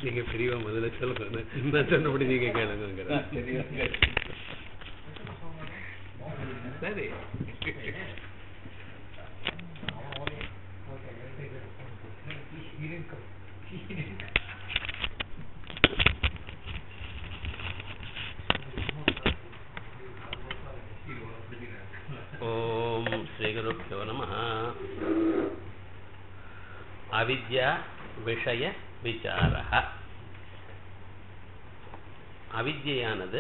நீங்க பெரியவா முதல்ல சொல்லுங்க நான் சொன்னபடி நீங்க கேளுங்க சரி ఓం శ్రీ గురుభ్యో నమ అవిద్య விஷய விசார அவித்யானது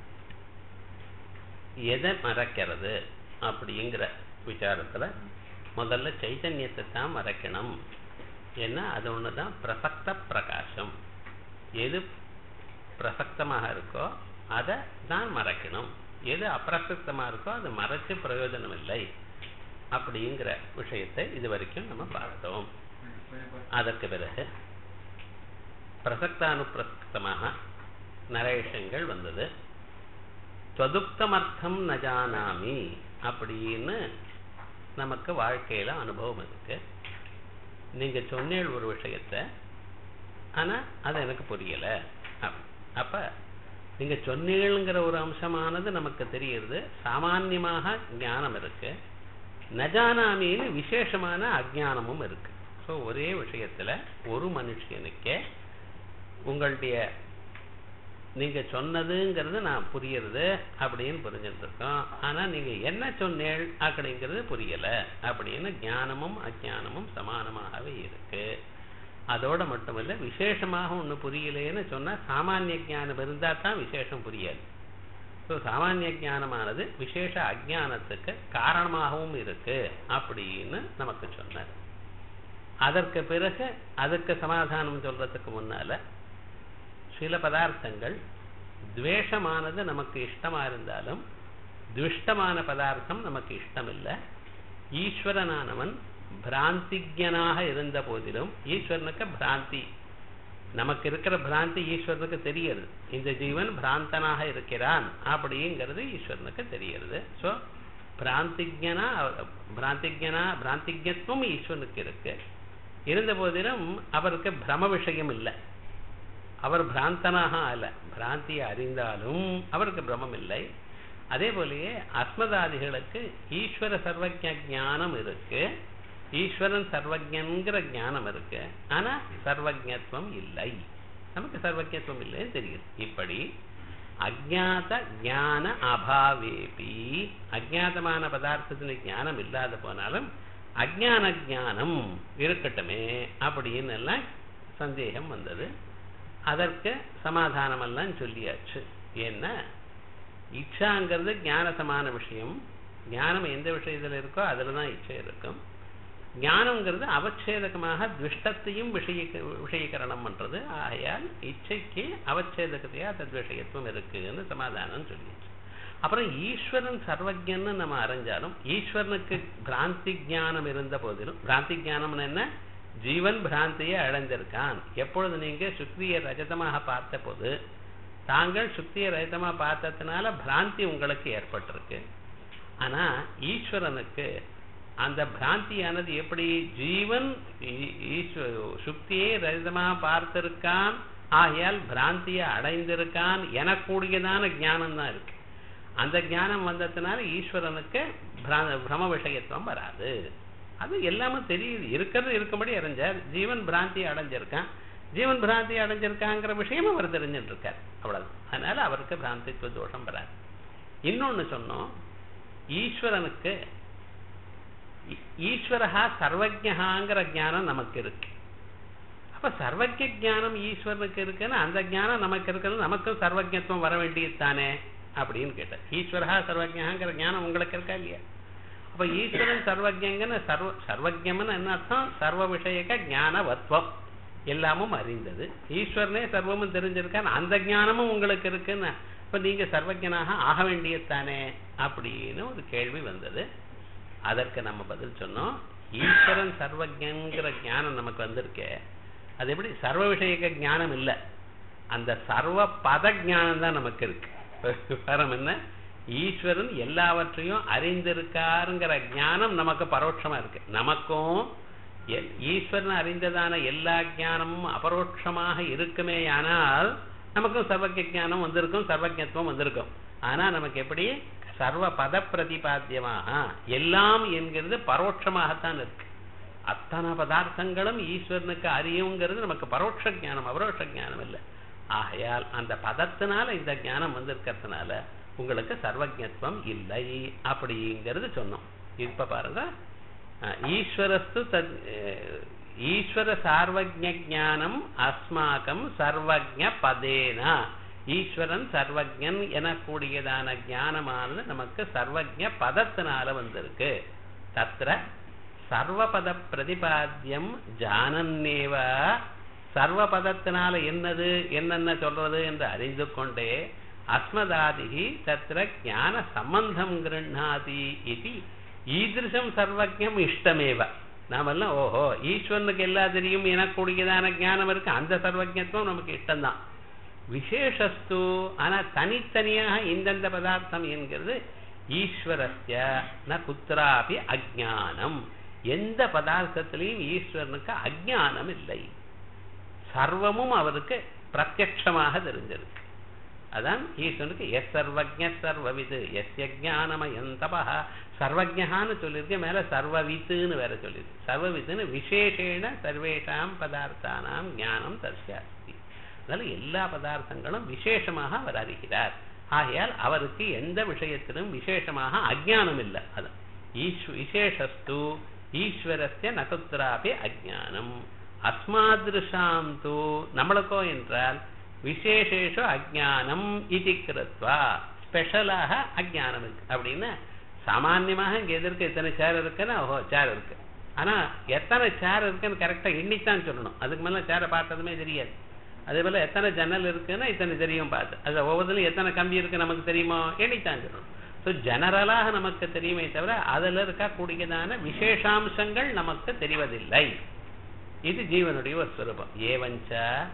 எதை மறைக்கிறது அப்படிங்கிற விசாரத்துல முதல்ல சைத்தன்யத்தை தான் மறைக்கணும் ஏன்னா அது ஒன்று தான் பிரசக்த பிரகாசம் எது பிரசக்தமாக இருக்கோ அதை தான் மறைக்கணும் எது அப்பிரசக்தமாக இருக்கோ அது மறைச்சு பிரயோஜனம் இல்லை அப்படிங்கிற விஷயத்தை இது வரைக்கும் நம்ம பார்த்தோம் அதற்கு பிறகு பிரசக்தானுப்பிரசக்தமாக நரேஷங்கள் வந்தது தொதுப்தமர்த்தம் நஜானாமி அப்படின்னு நமக்கு வாழ்க்கையில அனுபவம் இருக்கு நீங்க சொன்னீள் ஒரு விஷயத்த ஆனா அது எனக்கு புரியல அப்- அப்ப நீங்க சொன்னீங்கிற ஒரு அம்சமானது நமக்கு தெரியுது சாமான்யமாக ஞானம் இருக்கு நஜானாமின்னு விசேஷமான அஜ்ஞானமும் இருக்கு ஸோ ஒரே விஷயத்துல ஒரு மனுஷனுக்கே உங்களுடைய நீங்க சொன்னதுங்கிறது நான் புரியுறது அப்படின்னு புரிஞ்சுட்டு இருக்கோம் ஆனா நீங்க என்ன சொன்னேள் அப்படிங்கிறது புரியல அப்படின்னு ஞானமும் அஜானமும் சமானமாகவே இருக்கு அதோட மட்டுமல்ல விசேஷமாக ஒண்ணு புரியலேன்னு சொன்னா சாமானிய ஞானம் இருந்தா தான் விசேஷம் புரியாது ஸோ சாமானிய ஞானமானது விசேஷ அஜானத்துக்கு காரணமாகவும் இருக்கு அப்படின்னு நமக்கு சொன்னார் அதற்கு பிறகு அதுக்கு சமாதானம் சொல்றதுக்கு முன்னால சில பதார்த்தங்கள் துவேஷமானது நமக்கு இஷ்டமா இருந்தாலும் துஷ்டமான பதார்த்தம் நமக்கு இஷ்டம் இல்லை ஈஸ்வரனானவன் பிராந்திஜனாக இருந்த போதிலும் ஈஸ்வரனுக்கு பிராந்தி நமக்கு இருக்கிற பிராந்தி ஈஸ்வரனுக்கு தெரியுது இந்த ஜீவன் பிராந்தனாக இருக்கிறான் அப்படிங்கிறது ஈஸ்வரனுக்கு தெரியுது ஸோ பிராந்திஜனா பிராந்திஜனா பிராந்திஜத்துவம் ஈஸ்வரனுக்கு இருக்கு இருந்த போதிலும் அவருக்கு பிரம விஷயம் இல்லை அவர் பிராந்தனாக அல்ல பிராந்தியை அறிந்தாலும் அவருக்கு பிரமம் இல்லை அதே போலயே அஸ்மதாதிகளுக்கு ஈஸ்வர சர்வஜ ஞானம் இருக்கு ஈஸ்வரன் சர்வஜன்கிற ஞானம் இருக்கு ஆனா சர்வஜத்துவம் இல்லை நமக்கு சர்வஜத்துவம் இல்லைன்னு தெரியுது இப்படி அஜாத ஞான அபாவேபி அஜாதமான பதார்த்தத்துல ஞானம் இல்லாத போனாலும் அஜான ஞானம் இருக்கட்டுமே அப்படின்னு எல்லாம் சந்தேகம் வந்தது அதற்கு சமாதானம் எல்லாம் சொல்லியாச்சு ஏன்னா இச்சாங்கிறது ஞானசமான விஷயம் ஞானம் எந்த விஷயத்துல இருக்கோ அதுல தான் இச்சை இருக்கும் ஞானம்ங்கிறது அவச்சேதகமாக துஷ்டத்தையும் விஷய விஷயீகரணம் பண்றது ஆகையால் இச்சைக்கு அவச்சேதகத்தையா தத்விஷயத்துவம் இருக்குன்னு சமாதானம் சொல்லியாச்சு அப்புறம் ஈஸ்வரன் சர்வஜன்னு நம்ம அறிஞ்சாலும் ஈஸ்வரனுக்கு பிராந்தி ஞானம் இருந்த போதிலும் பிராந்தி ஞானம்னு என்ன ஜீவன் பிராந்தியை அடைந்திருக்கான் எப்பொழுது நீங்க சுக்திய ரஜதமாக பார்த்த போது தாங்கள் சுக்திய ரஜதமா பார்த்ததுனால பிராந்தி உங்களுக்கு ஏற்பட்டிருக்கு ஆனா ஈஸ்வரனுக்கு அந்த பிராந்தியானது எப்படி ஜீவன் ஈ- ஈஸ்வ- சுக்தியை ரஜதமாக பார்த்திருக்கான் ஆகையால் பிராந்தியை அடைந்திருக்கான் எனக்கூடியதான ஞானம் தான் இருக்கு அந்த ஞானம் வந்ததுனால ஈஸ்வரனுக்கு பிரா- பிரம விஷயத்துவம் வராது அது எல்லாமே தெரியுது இருக்கிறது இருக்கும்படி அறிஞ்சார் ஜீவன் பிராந்தி அடைஞ்சிருக்கான் ஜீவன் பிராந்தி அடைஞ்சிருக்காங்கிற விஷயமும் அவர் தெரிஞ்சுட்டு இருக்கார் அவ்வளவு அதனால அவருக்கு பிராந்தித்துவ தோஷம் வராது இன்னொன்னு சொன்னோம் ஈஸ்வரனுக்கு ஈ- ஈஸ்வரஹா சர்வஜகாங்கிற ஞானம் நமக்கு இருக்கு அப்ப சர்வஜ ஞானம் ஈஸ்வரனுக்கு இருக்குன்னு அந்த ஞானம் நமக்கு இருக்கிறது நமக்கும் சர்வஜத்துவம் வர வேண்டியது தானே அப்படின்னு கேட்டார் ஈஸ்வரஹா சர்வஜகாங்கிற ஞானம் உங்களுக்கு இருக்கா இல்லையா அப்ப ஈஸ்வரன் சர்வஜங்கன்னு சர்வ சர்வஜம்னு என்ன அர்த்தம் சர்வ விஷயக்க ஞானவத்வம் எல்லாமும் அறிந்தது ஈஸ்வரனே சர்வமும் தெரிஞ்சிருக்கான் அந்த ஞானமும் உங்களுக்கு இருக்குன்னு இப்ப நீங்க சர்வஜனாக ஆக வேண்டியதுதானே அப்படின்னு ஒரு கேள்வி வந்தது அதற்கு நம்ம பதில் சொன்னோம் ஈஸ்வரன் சர்வஜங்கிற ஞானம் நமக்கு வந்திருக்கே அது எப்படி சர்வ விஷயக்க ஞானம் இல்லை அந்த சர்வ பத ஞானம் தான் நமக்கு இருக்கு காரணம் என்ன ஈஸ்வரன் எல்லாவற்றையும் அறிந்திருக்காருங்கிற ஞானம் நமக்கு பரோட்சமா இருக்கு நமக்கும் எல்- ஈஸ்வரன் அறிந்ததான எல்லா ஞானமும் அபரோட்சமாக இருக்குமேயானால் நமக்கும் சர்வஜ ஞானம் வந்திருக்கும் சர்வஜத்துவம் வந்திருக்கும் ஆனா நமக்கு எப்படி சர்வ பத பிரதிபாத்தியமாக எல்லாம் என்கிறது பரோட்சமாகத்தான் இருக்கு அத்தனை பதார்த்தங்களும் ஈஸ்வரனுக்கு அறியுங்கிறது நமக்கு பரோட்ச ஞானம் அபரோட்ச ஞானம் இல்லை ஆகையால் அந்த பதத்தினால இந்த ஞானம் வந்திருக்கிறதுனால உங்களுக்கு சர்வஜத்துவம் இல்லை அப்படிங்கிறது சொன்னோம் இப்ப பாருங்க அஹ், ஈஸ்வரஸ்து தத் அஹ், ஈஸ்வர சார்வஜ ஞானம் அஸ்மாக்கம் சர்வஜ பதேனா ஈஸ்வரன் சர்வஜன் எனக்கூடியதான ஞானமானது நமக்கு சர்வஜ பதத்தினால வந்திருக்கு தத்ர சர்வபத பிரதிபாத்தியம் ஜானன்னேவ சர்வபதத்தினால என்னது என்னென்ன சொல்றது என்று அறிந்து கொண்டே அஸ்மதாதிகி தத்ர ஞான சம்பந்தம் கிருண்ணாதி இது ஈதிருஷம் சர்வஜம் இஷ்டமேவ நாமெல்லாம் ஓஹோ ஈஸ்வரனுக்கு எல்லா தெரியும் எனக்கூடியதான ஞானம் இருக்கு அந்த சர்வஜத்துவம் நமக்கு இஷ்டம்தான் விசேஷஸ்து ஆனா தனித்தனியாக இந்தந்த பதார்த்தம் என்கிறது ஈஸ்வரஸ்ய ந குத்ராபி அஜானம் எந்த பதார்த்தத்திலையும் ஈஸ்வரனுக்கு அஜானம் இல்லை சர்வமும் அவருக்கு பிரத்யட்சமாக தெரிஞ்சிருக்கு அதான் ஈஸ்வரனுக்கு எஸ் சர்வஜ சர்வவிது எஸ்ய ஞானமயம் தபா சர்வஜகான்னு சொல்லியிருக்கு மேல சர்வவித்துன்னு வேற சொல்லியிருக்கு சர்வவித்துன்னு விசேஷேன சர்வேஷாம் பதார்த்தானாம் ஞானம் தஸ்யாஸ்தி அதனால எல்லா பதார்த்தங்களும் விசேஷமாக அவர் அறிகிறார் ஆகையால் அவருக்கு எந்த விஷயத்திலும் விசேஷமாக அஜானம் இல்லை அதான் ஈஸ்வ விசேஷஸ்து ஈஸ்வரஸ்ய நகுத்ராபி அஜானம் அஸ்மாதிருஷாம் தூ நம்மளுக்கோ என்றால் விசேஷேஷு அஜானம் இது கிருத்வா ஸ்பெஷலாக அஜானம் இருக்கு அப்படின்னு சாமான்யமாக இங்க எதற்கு எத்தனை சேர் இருக்குன்னா ஓஹோ சேர் இருக்கு ஆனா எத்தனை சேர் இருக்குன்னு கரெக்டா எண்ணித்தான் சொல்லணும் அதுக்கு மேல சேரை பார்த்ததுமே தெரியாது அதே போல எத்தனை ஜன்னல் இருக்குன்னா இத்தனை தெரியும் பார்த்து அது ஒவ்வொருத்தரும் எத்தனை கம்பி இருக்கு நமக்கு தெரியுமோ எண்ணித்தான் சொல்லணும் ஸோ ஜெனரலாக நமக்கு தெரியுமே தவிர அதில் இருக்கக்கூடியதான விசேஷாம்சங்கள் நமக்கு தெரிவதில்லை இது ஜீவனுடைய ஒரு ஸ்வரூபம் ஏவஞ்ச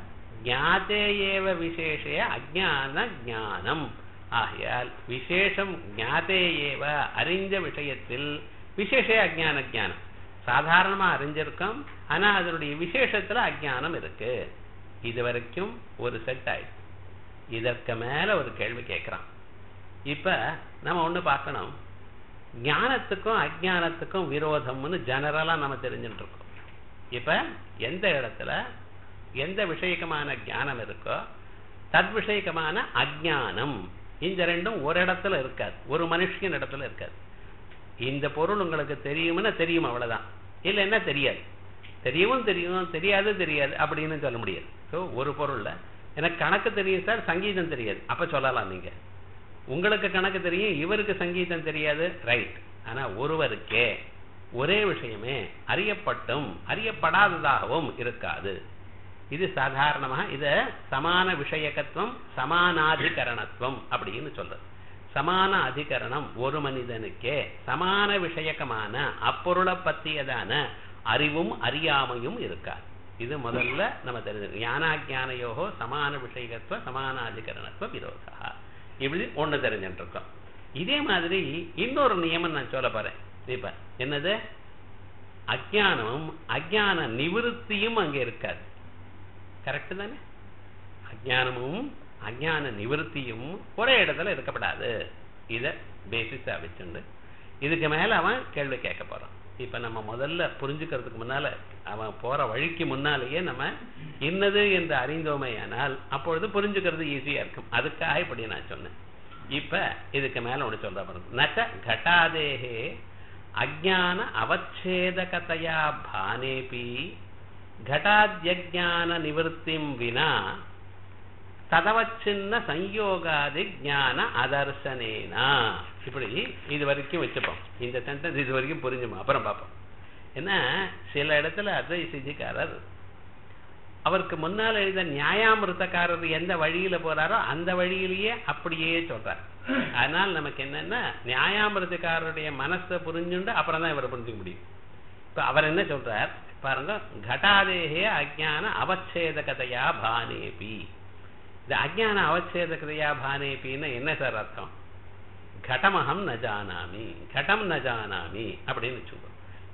ஞாதே ஏவ விசேஷய அஜான ஞானம் ஆகையால் விசேஷம் ஞாதே ஏவ அறிஞ்ச விஷயத்தில் விசேஷ அஜான ஞானம் சாதாரணமா அறிஞ்சிருக்கோம் ஆனா அதனுடைய விசேஷத்துல அஜானம் இருக்கு இது வரைக்கும் ஒரு செட் ஆயிடுச்சு இதற்கு மேல ஒரு கேள்வி கேட்கிறான் இப்ப நம்ம ஒண்ணு பார்க்கணும் ஞானத்துக்கும் அஜானத்துக்கும் விரோதம்னு ஜெனரலா நம்ம தெரிஞ்சுட்டு இருக்கோம் இப்ப எந்த இடத்துல எந்த விஷயக்கமான ஞானம் இருக்கோ தத் விஷயக்கமான அஜானம் இந்த ரெண்டும் ஒரு இடத்துல இருக்காது ஒரு மனுஷன் இடத்துல இருக்காது இந்த பொருள் உங்களுக்கு தெரியும்னா தெரியும் அவ்வளவுதான் இல்லைன்னா தெரியாது தெரியவும் தெரியும் தெரியாது தெரியாது அப்படின்னு சொல்ல முடியாது ஸோ ஒரு பொருள்ல எனக்கு கணக்கு தெரியும் சார் சங்கீதம் தெரியாது அப்ப சொல்லலாம் நீங்க உங்களுக்கு கணக்கு தெரியும் இவருக்கு சங்கீதம் தெரியாது ரைட் ஆனா ஒருவருக்கே ஒரே விஷயமே அறியப்பட்டும் அறியப்படாததாகவும் இருக்காது இது சாதாரணமாக இத சமான விஷயகத்துவம் சமானாதிகரணத்துவம் அப்படின்னு சொல்றது சமான அதிகரணம் ஒரு மனிதனுக்கே சமான விஷயகமான அப்பொருளை பற்றியதான அறிவும் அறியாமையும் இருக்காது இது முதல்ல நம்ம தெரிஞ்சு ஞானாஜானயோகோ சமான விஷயகத்துவ சமானாதிகரணத்துவ விரோதா இப்படி ஒண்ணு தெரிஞ்சுட்டு இருக்கோம் இதே மாதிரி இன்னொரு நியமம் நான் சொல்ல போறேன் இப்ப என்னது அஜானமும் அஜான நிவிருத்தியும் அங்க இருக்காது கரெக்ட் தானே அஜானமும் அஜான நிவிருத்தியும் ஒரே இடத்துல இருக்கப்படாது இத பேசிஸா வச்சுண்டு இதுக்கு மேல அவன் கேள்வி கேட்க போறான் இப்ப நம்ம முதல்ல புரிஞ்சுக்கிறதுக்கு முன்னால அவன் போற வழிக்கு முன்னாலேயே நம்ம இன்னது என்று அறிந்தோமேயானால் அப்பொழுது புரிஞ்சுக்கிறது ஈஸியா இருக்கும் அதுக்காக இப்படி நான் சொன்னேன் இப்ப இதுக்கு மேல ஒண்ணு சொல்ற பாருங்க நச்ச கட்டாதேகே அஜான அவச்சேதகதையா பானேபி घटाद्यज्ञान நிவர்த்திம் வினா ததவச்சின்ன சம்யோகாதி ஞான அதர்சனேனா இப்படி இது வரைக்கும் வச்சுப்போம் இந்த சென்டென்ஸ் இது வரைக்கும் புரிஞ்சுமா அப்புறம் பார்ப்போம் ஏன்னா சில இடத்துல அத்வை சித்திக்காரர் அவருக்கு முன்னால் எழுத நியாயாமிருத்தக்காரர் எந்த வழியில போறாரோ அந்த வழியிலேயே அப்படியே சொல்றார் அதனால் நமக்கு என்னன்னா நியாயாமிருத்தக்காரருடைய மனசை புரிஞ்சுண்டு அப்புறம் தான் இவரை புரிஞ்சுக்க முடியும் இப்ப அவர் என்ன சொல்றார் பாருங்க கட்டாதேகே அஜான அவச்சேதகதையா பானேபி இந்த அஜான அவச்சேதகதையா பானேபின்னு என்ன சார் அர்த்தம் கடமகம் ந ஜானாமி கடம் ந ஜானாமி அப்படின்னு வச்சுக்கோ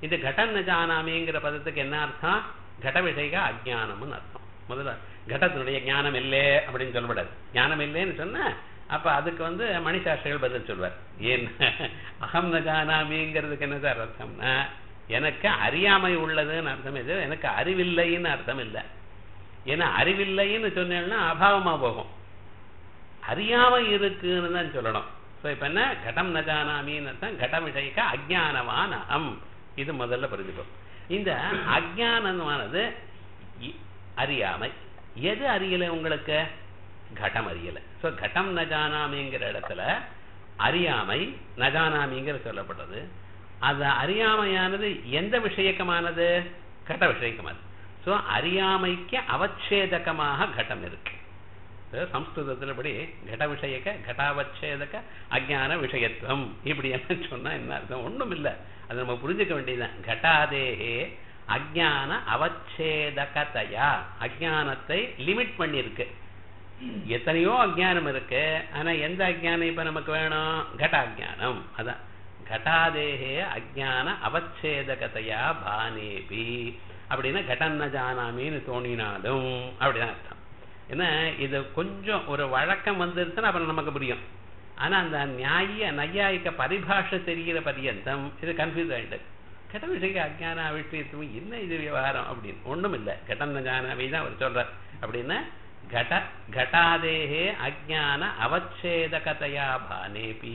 இந்த கடன் ஜானாமிங்கிற பதத்துக்கு என்ன அர்த்தம் கட விஷய அஜானம்னு அர்த்தம் முதல்ல கடத்தினுடைய ஞானம் இல்லை அப்படின்னு சொல்லப்படாது ஞானம் இல்லைன்னு சொன்னா அப்ப அதுக்கு வந்து மணிசாஸ்திரிகள் பதில் சொல்வார் ஏன் அகம் ந ஜானாமிங்கிறதுக்கு என்ன சார் அர்த்தம்னா எனக்கு அறியாமை உள்ளதுன்னு அர்த்தம் இது எனக்கு அறிவில்லைன்னு அர்த்தம் இல்லை ஏன்னா அறிவில்லைன்னு சொன்னேன்னா அபாவமா போகும் அறியாமை இருக்குன்னு தான் சொல்லணும் ஸோ இப்போ என்ன கடம் நஜானாமின்னு அர்த்தம் கட விஷயக்க அஜானவான் அகம் இது முதல்ல புரிஞ்சுக்கும் இந்த அஜானமானது இ- அறியாமை எது அறியலை உங்களுக்கு கடம் அறியலை ஸோ கடம் நஜானாமிங்கிற இடத்துல அறியாமை நஜானாமிங்கிற சொல்லப்பட்டது அது அறியாமையானது எந்த விஷயக்கமானது கட விஷயக்கமானது ஸோ அறியாமைக்கு அவச்சேதகமாக கடம் இருக்கு இது சம்ஸ்கிருதத்துல இப்படி கட விஷயக்க கடாவச்சேதக அஜான விஷயத்துவம் இப்படி எல்லாம் சொன்னா என்ன அர்த்தம் ஒண்ணும் இல்ல அது நம்ம புரிஞ்சுக்க வேண்டியதுதான் கட்டாதேகே அஜான அவச்சேதகதையா அஜானத்தை லிமிட் பண்ணியிருக்கு எத்தனையோ அஜ்ஞானம் இருக்கு ஆனா எந்த அஜ்ஞானம் இப்ப நமக்கு வேணும் கட்டாஜானம் அதான் கட்டாதேகே அஜ்ஞான அவச்சேதகதையா பானேபி அப்படின்னா கடன்ன ஜானாமின்னு தோணினாலும் அப்படிதான் அர்த்தம் ஏன்னா இது கொஞ்சம் ஒரு வழக்கம் வந்துருச்சுன்னா அப்புறம் நமக்கு புரியும் ஆனா அந்த நியாய நையாயிக்க பரிபாஷை தெரிகிற பரியந்தம் இது கன்ஃபியூஸ் ஆயிட்டு கட விஷய அஜான அவிஷயத்துவம் என்ன இது விவகாரம் அப்படின்னு ஒண்ணும் இல்லை கடன்ன ஜானாமி தான் அவர் சொல்றார் அப்படின்னா கட கட்டாதேகே அஜான அவச்சேதகதையா பானேபி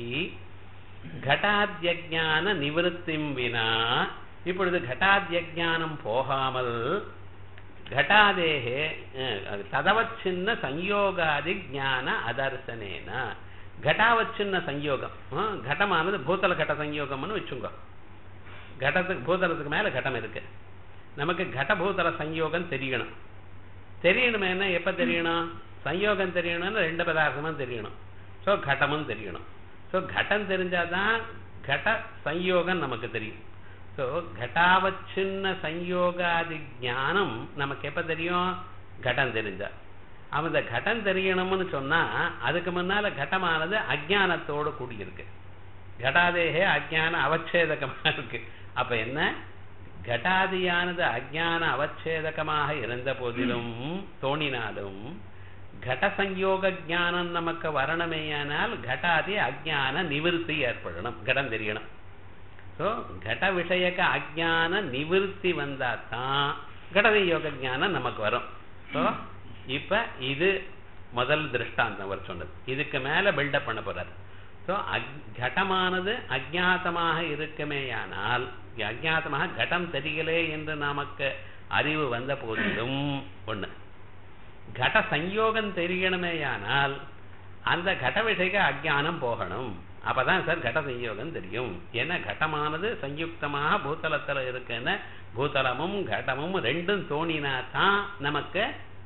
கட்டாத்யஜான நிவத்திம் வினா இப்பொழுது கட்டாத்யஜானம் போகாமல் கட்டாதேகே அஹ், ததவச்சின்ன சம்யோகாதி ஞான அதர்சனேன கட்டாவச்சின்ன சம்யோகம் அஹ், கடமானது பூதல கட்ட சம்யோகம்னு வச்சுங்க கடத்துக்கு பூதலத்துக்கு மேல கட்டம் இருக்கு நமக்கு கடபூதல சம்யோகம் தெரியணும் தெரியணுமேனா எப்ப தெரியணும் சம்யோகம் தெரியணும்னு ரெண்டு பதார்த்தமும் தெரியணும் ஸோ கடமும் தெரியணும் ஸோ கட்டம் தெரிஞ்சாதான் கட சம்யோகம் நமக்கு தெரியும் ஸோ கட்டாவச்சின்ன சம்யோகாதி ஞானம் நமக்கு எப்ப தெரியும் கடம் தெரிஞ்சா அவன் இந்த கடம் தெரியணும்னு சொன்னா அதுக்கு முன்னால கடமானது அஜானத்தோடு கூடியிருக்கு கடாதேகே அஜான அவச்சேதகமா இருக்கு அப்ப என்ன கடாதியானது அஜான அவச்சேதகமாக இருந்த போதிலும் தோணினாலும் கட சங்கயோக ஞானம் நமக்கு வரணுமேயானால் கடாதி அஜான நிவிருத்தி ஏற்படணும் கடம் தெரியணும் ஸோ கட விஷயக்க அஜான நிவிருத்தி வந்தா தான் கடத யோக ஞானம் நமக்கு வரும் ஸோ இப்ப இது முதல் திருஷ்டாந்தம் அவர் சொன்னது இதுக்கு மேல பில்டப் பண்ண போறார் ஸோ கடமானது அஜாத்தமாக இருக்குமேயானால் அஜாத்தமாக கடம் தெரியலே என்று நமக்கு அறிவு வந்த போதிலும் ஒண்ணு கட சம்யோகம் தெரியணுமேயானால் அந்த கட விஷய அஜானம் போகணும் அப்பதான் சார் கட சம்யோகம் தெரியும் ஏன்னா கடமானது சயுக்தமாக பூதலத்துல இருக்குன்னு பூதலமும் கடமும் ரெண்டும் தோணினா தான் நமக்கு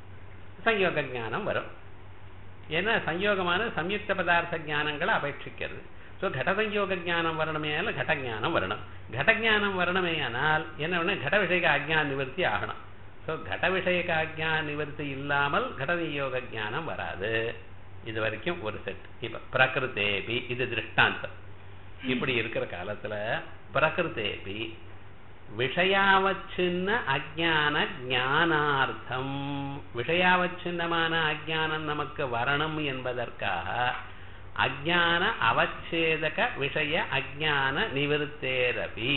சம்யோக ஞானம் வரும் ஏன்னா சம்யோகமான சம்யுக்த பதார்த்த ஞானங்களை அபேட்சிக்கிறது ஸோ கடசம்யோக ஞானம் வரணுமே கட ஞானம் வரணும் கட ஞானம் வரணுமே ஆனால் என்ன ஒண்ணு கட விஷயக அஜ்ஞான நிவர்த்தி ஆகணும் ஸோ கட விஷயக அஜ்ஞான நிவர்த்தி இல்லாமல் கடவியோக ஞானம் வராது இது வரைக்கும் ஒரு செட் இப்ப பிரகிருத்தேபி இது திருஷ்டாந்தம் இப்படி இருக்கிற காலத்துல பிரகிருத்தேபி விஷயாவச்சின்ன அஜான ஞானார்த்தம் விஷயாவச்சின்னமான அஜானம் நமக்கு வரணும் என்பதற்காக அஜான அவச்சேதக விஷய அஜான நிவர்த்தேரபி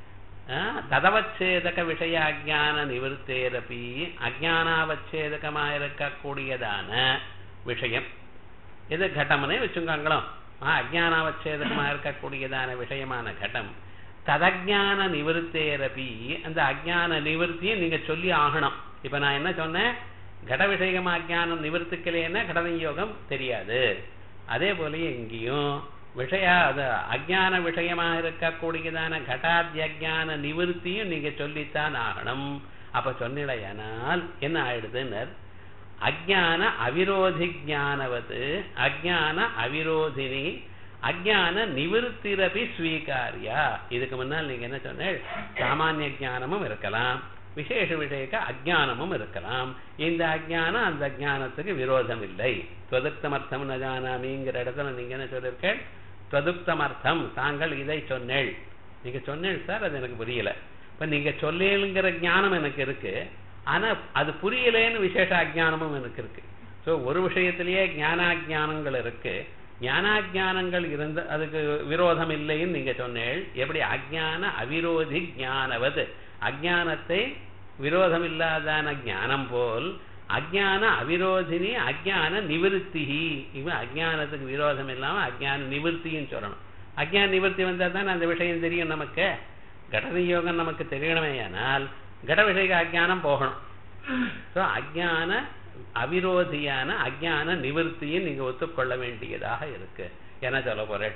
ததவச்சேதக விஷய அஜான நிவர்த்தேரபி அஜானாவச்சேதகமாக இருக்கக்கூடியதான விஷயம் இது கடம்னே வச்சுக்கோங்களோ அஜானாவச்சேதகமாக இருக்கக்கூடியதான விஷயமான கடம் ததஜான நிவர்த்தேரபி அந்த அஜான நிவர்த்தியை நீங்க சொல்லி ஆகணும் இப்ப நான் என்ன சொன்னேன் கட விஷயம் அஜானம் நிவர்த்திக்கலைன்னா கடவியோகம் தெரியாது அதே போல எங்கேயும் விஷய அது அஜான விஷயமாக இருக்கக்கூடியதான கடாத்தியஜான நிவர்த்தியும் நீங்க சொல்லித்தான் ஆகணும் அப்ப சொன்னிடையானால் என்ன ஆயிடுதுன்னர் அஜான அவிரோதி ஜானவது அஜான அவிரோதினி அஜான நிவர்த்திரபி ஸ்வீகாரியா இதுக்கு முன்னால் நீங்க என்ன சொன்னேன் சாமானிய ஜானமும் இருக்கலாம் விசேஷ விஷயக்க அஜானமும் இருக்கலாம் இந்த அஜானம் அந்த அஜானத்துக்கு விரோதம் இல்லை துவதுக்தமர்த்தம் நஜானாமிங்கிற இடத்துல நீங்க என்ன சொல்லியிருக்கேன் துவதுக்தமர்த்தம் தாங்கள் இதை சொன்னேள் நீங்க சொன்னேள் சார் அது எனக்கு புரியல இப்ப நீங்க சொல்லேங்கிற ஞானம் எனக்கு இருக்கு ஆனா அது புரியலேன்னு விசேஷ அஜானமும் எனக்கு இருக்கு சோ ஒரு விஷயத்திலேயே ஞானாஜானங்கள் இருக்கு ஞானாஜானங்கள் இருந்த அதுக்கு விரோதம் இல்லைன்னு நீங்க சொன்னேள் எப்படி அஜான அவிரோதி ஞானவது அஜானத்தை விரோதம் இல்லாதான ஞானம் போல் அஜான அவிரோதினி அஜான நிவிருத்தி இவன் அஜானத்துக்கு விரோதம் இல்லாம அஜான நிவிருத்தின்னு சொல்லணும் அஜான நிவர்த்தி வந்தா தான் அந்த விஷயம் தெரியும் நமக்கு கடவியோகம் நமக்கு தெரியணுமே ஆனால் கட விஷய அஜானம் போகணும் ஸோ அஜான அவிரோதியான அஜான நிவர்த்தியும் நீங்க ஒத்துக்கொள்ள வேண்டியதாக இருக்கு என்ன சொல்ல போறேன்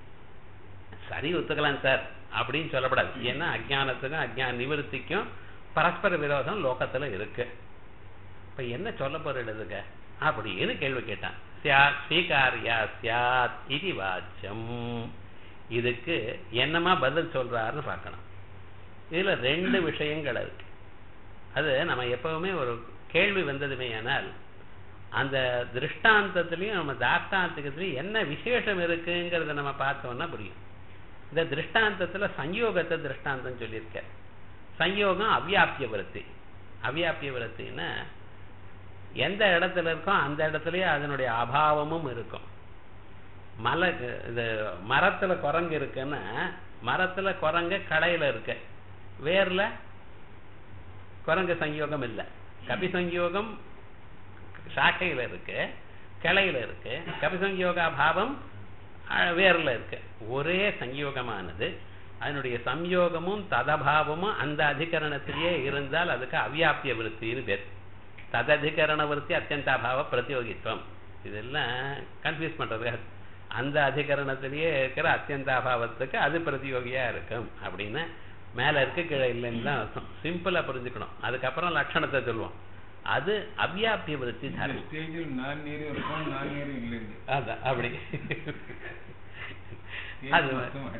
சரி ஒத்துக்கலாம் சார் அப்படின்னு சொல்லப்படாது ஏன்னா அஜானத்துக்கும் அஜான நிவர்த்திக்கும் பரஸ்பர விரோதம் லோகத்துல இருக்கு இப்ப என்ன சொல்ல போறதுங்க அப்படின்னு கேள்வி கேட்டான் சியாத் ஸ்வீகாரியா சியாத் இது வாச்சம் இதுக்கு என்னமா பதில் சொல்றாருன்னு பார்க்கணும் இதுல ரெண்டு விஷயங்கள் இருக்கு அது நம்ம எப்பவுமே ஒரு கேள்வி வந்ததுமே ஆனால் அந்த திருஷ்டாந்தத்திலையும் நம்ம தாஷ்டாந்திகத்திலையும் என்ன விசேஷம் இருக்குங்கிறத நம்ம பார்த்தோம்னா புரியும் இந்த திருஷ்டாந்தத்துல சஞ்யோகத்தை திருஷ்டாந்தம் சொல்லியிருக்க சஞ்யோகம் அவ்யாபிய விருத்தி அவ்யாபிய விருத்தின்னா எந்த இடத்துல இருக்கோ அந்த இடத்துலயே அதனுடைய அபாவமும் இருக்கும் மலை இது மரத்துல குரங்கு இருக்குன்னா மரத்துல குரங்கு கடையில இருக்கு வேர்ல குரங்கு சங்கயோகம் இல்லை கபி சங்கயோகம் சாக்கையில இருக்கு கிளையில இருக்கு கபி சங்கயோக அபாவம் வேர்ல இருக்கு ஒரே சங்கயோகமானது அதனுடைய சம்யோகமும் ததபாவமும் அந்த அதிகரணத்திலேயே இருந்தால் அதுக்கு அவ்யாபிய விருத்தின்னு பேர் தததிகரண விருத்தி அத்தியந்தாபாவ பிரதியோகித்துவம் இதெல்லாம் கன்ஃபியூஸ் பண்றது அந்த அதிகரணத்திலேயே இருக்கிற அத்தியந்தாபாவத்துக்கு அது பிரதியோகியா இருக்கும் அப்படின்னு மேல இருக்க கீழே இல்லைன்னு தான் அர்த்தம் சிம்பிளா புரிஞ்சுக்கணும் அதுக்கப்புறம் லட்சணத்தை சொல்லுவோம் அது அவ்யாபிய விருத்தி தர்மம் ஸ்டேஜில் நான் நீரும் இருக்கும் நான் நீரும் இல்லைங்க அதான் அப்படி அது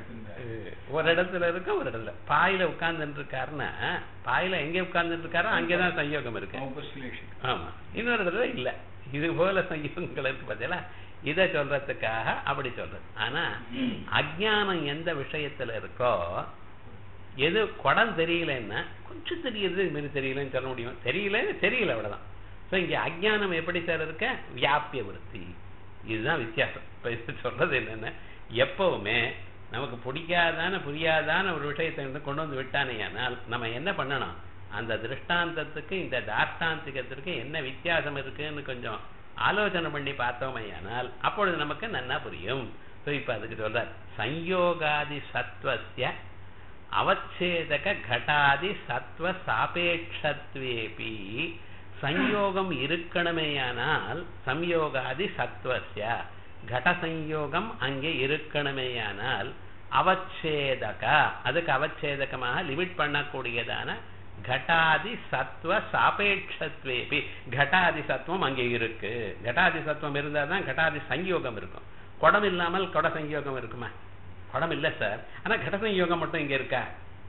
ஒரு இடத்துல இருக்கு ஒரு இடத்துல பாயில உட்கார்ந்துட்டு இருக்காருன்னா பாயில எங்க உட்கார்ந்துட்டு இருக்காரோ அங்கேதான் சயோகம் இருக்கு ஆமா இன்னொரு இடத்துல இல்ல இது போல சயோகங்கள் இருக்கு பார்த்தீங்களா இதை சொல்றதுக்காக அப்படி சொல்றது ஆனா அஜானம் எந்த விஷயத்துல இருக்கோ எது குடம் தெரியலன்னா கொஞ்சம் தெரியுது இது தெரியலன்னு சொல்ல முடியும் தெரியல தெரியல அவ்வளவுதான் ஸோ இங்க அஜானம் எப்படி சார் இருக்க வியாபிய விருத்தி இதுதான் வித்தியாசம் இப்ப இது சொல்றது என்னன்னா எப்பவுமே நமக்கு பிடிக்காதான புரியாதான ஒரு விஷயத்தை கொண்டு வந்து விட்டானேயானால் நம்ம என்ன பண்ணணும் அந்த திருஷ்டாந்தத்துக்கு இந்த தாஷ்டாந்திகத்திற்கு என்ன வித்தியாசம் இருக்குன்னு கொஞ்சம் ஆலோசனை பண்ணி பார்த்தோமையானால் அப்பொழுது நமக்கு நன்னா புரியும் ஸோ இப்ப அதுக்கு சொல்றார் சயோகாதி சத்வசிய அவச்சேதக கட்டாதி சத்வ சாபேட்சத்வேபி சம்யோகம் இருக்கணுமேயானால் சம்யோகாதி சத்வசிய கட சம்யோகம் அங்கே இருக்கணுமேயானால் அவச்சேதக அதுக்கு அவச்சேதகமாக லிமிட் பண்ணக்கூடியதான கட்டாதி சத்வ சாபேட்சத்வேபி கட்டாதி சத்துவம் அங்கே இருக்கு கட்டாதி சத்துவம் இருந்தால் தான் கட்டாதி சங்கயோகம் இருக்கும் குடம் இல்லாமல் கொட சங்கயோகம் இருக்குமா குடம் இல்லை சார் ஆனா கட சங்கயோகம் மட்டும் இங்க இருக்கா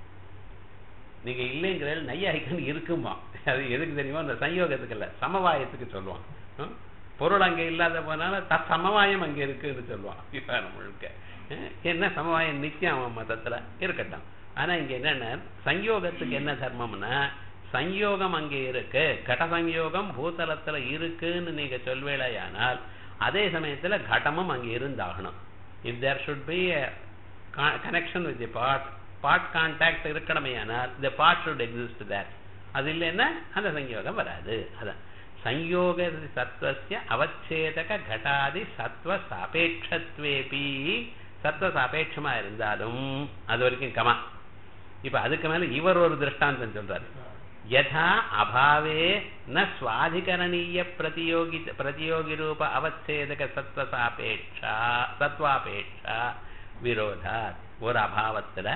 நீங்க இல்லைங்கிற நையாயிக்கன் இருக்குமா அது எதுக்கு தெரியுமா அந்த சங்கயோகத்துக்கு இல்லை சமவாயத்துக்கு சொல்லுவான் ம்? பொருள் அங்க இல்லாத போனால த சமவாயம் அங்க இருக்குன்னு சொல்லுவான் விவகாரம் முழுக்க அஹ் என்ன சமவாயம் நித்தியம் அவன் மதத்துல இருக்கட்டும் ஆனா இங்க என்னன்னா சங்கயோகத்துக்கு என்ன தர்மம்னா சங்கயோகம் அங்கே இருக்கு கட சங்கயோகம் பூதலத்துல இருக்குன்னு நீங்க சொல்வேளையானால் அதே சமயத்துல கடமும் அங்கே இருந்தாகணும் if there should be connection with the part part contact இருக்கணுமே ஆனால் the part should exist there அது இல்லைன்னா அந்த சங்கயோகம் வராது அதான் சம்யோக சத்வசிய அவச்சேதக கடாதி சத்வ சாபேட்சத்வேபி சத்வ சாபேட்சமா இருந்தாலும் அது வரைக்கும் கமா இப்ப அதுக்கு மேல இவர் ஒரு திருஷ்டாந்தம் சொல்றாரு யதா அபாவே ந சுவாதிகரணீய பிரதியோகி பிரதியோகி ரூப அவச்சேதக சத்வ சாபேட்சா சத்வாபேட்சா விரோதா ஒரு அபாவத்துல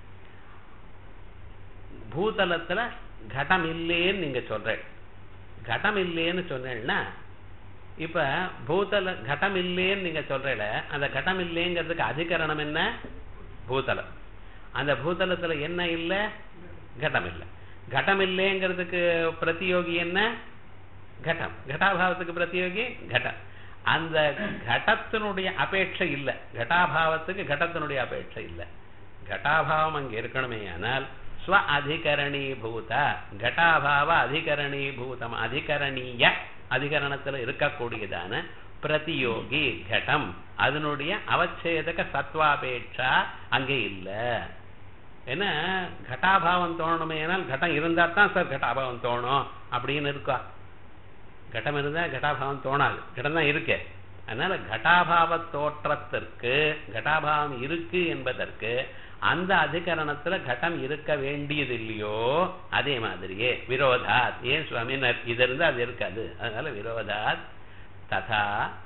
பூதலத்துல கடம் இல்லேன்னு நீங்க சொல்றேன் கடம் இல்லேன்னு சொன்னேன்னா இப்ப பூதல கடம் இல்லேன்னு நீங்க சொல்றேல அந்த கடம் இல்லேங்கிறதுக்கு அதிகரணம் என்ன பூதலம் அந்த பூதலத்துல என்ன இல்ல கடம் இல்ல கடம் இல்லேங்கிறதுக்கு பிரதியோகி என்ன கடம் கட்டாபாவத்துக்கு பிரதியோகி கடம் அந்த கடத்தினுடைய அபேட்சை இல்ல கட்டாபாவத்துக்கு கடத்தினுடைய அபேட்சை இல்ல கட்டாபாவம் அங்க இருக்கணுமே ஆனால் ஸ்வ அதிகரணீபூத கட்டாபாவ அதிகரணீபூதம் அதிகரணீய அதிகரணத்துல இருக்கக்கூடியதான பிரதியோகி கடம் அதனுடைய அவச்சேதக சத்வாபேட்சா அங்கே இல்ல ஏன்னா கட்டாபாவம் தோணணுமே ஏனால் கட்டம் இருந்தா தான் சார் கட்டாபாவம் தோணும் அப்படின்னு இருக்கா கட்டம் இருந்தா கட்டாபாவம் தோணாது கட்டம் தான் இருக்கு அதனால கட்டாபாவ தோற்றத்திற்கு கட்டாபாவம் இருக்கு என்பதற்கு அந்த அதிகரணத்துல கட்டம் இருக்க வேண்டியது இல்லையோ அதே மாதிரியே விரோதாத் ஏன் சுவாமி இது இருந்தா அது இருக்காது அதனால விரோதாத் ததா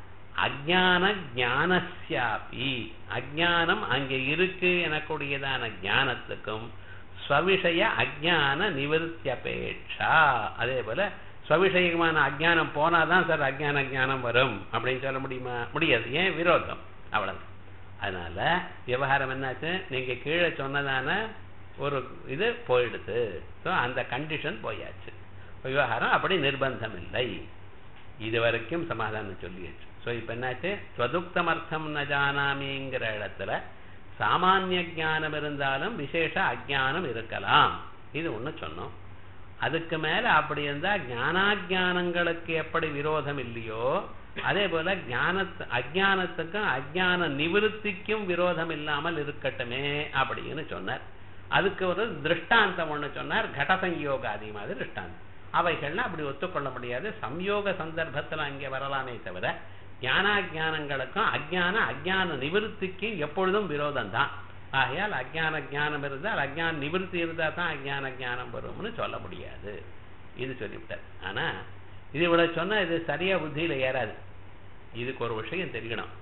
அஜான ஞானஸ்யாபி அஜானம் அங்கே இருக்கு எனக்கூடியதான ஞானத்துக்கும் ஸ்வவிஷய அஜான நிவர்த்தியபேட்சா அதே போல ஸ்வவிஷயமான அஜானம் போனாதான் சார் அஜான ஞானம் வரும் அப்படின்னு சொல்ல முடியுமா முடியாது ஏன் விரோதம் அவ்வளவு அதனால விவகாரம் என்னாச்சு நீங்க கீழே சொன்னதான ஒரு இது போயிடுது ஸோ அந்த கண்டிஷன் போயாச்சு விவகாரம் அப்படி நிர்பந்தம் இல்லை இது வரைக்கும் சமாதானம் சொல்லியாச்சு ஸோ இப்போ என்னாச்சு ஸ்வதுக்தமர்த்தம் ந ஜானாமிங்கிற இடத்துல சாமானிய ஞானம் இருந்தாலும் விசேஷ அஜானம் இருக்கலாம் இது ஒன்று சொன்னோம் அதுக்கு மேல அப்படி இருந்தா ஞானாஜானங்களுக்கு எப்படி விரோதம் இல்லையோ அதே போல ஞானத்து அஜானத்துக்கும் அஜான நிவிருத்திக்கும் விரோதம் இல்லாமல் இருக்கட்டுமே அப்படின்னு சொன்னார் அதுக்கு ஒரு திருஷ்டாந்தம் ஒண்ணு சொன்னார் கடசங்கயோகாதி மாதிரி திருஷ்டாந்தம் அவைகள்லாம் அப்படி ஒத்துக்கொள்ள முடியாது சம்யோக சந்தர்ப்பத்துல அங்கே வரலாமே தவிர ஞானாஜானங்களுக்கும் அஜான அஜான நிவிருத்திக்கும் எப்பொழுதும் விரோதம் தான் ஆகையால் அஜான ஜானம் இருந்தால் அஜான நிவிருத்தி இருந்தா தான் அஜான ஜானம் வரும்னு சொல்ல முடியாது இது சொல்லிவிட்டார் ஆனா இது இவ்வளவு சொன்னா இது சரியா புத்தியில ஏறாது இதுக்கு ஒரு விஷயம் தெரியணும்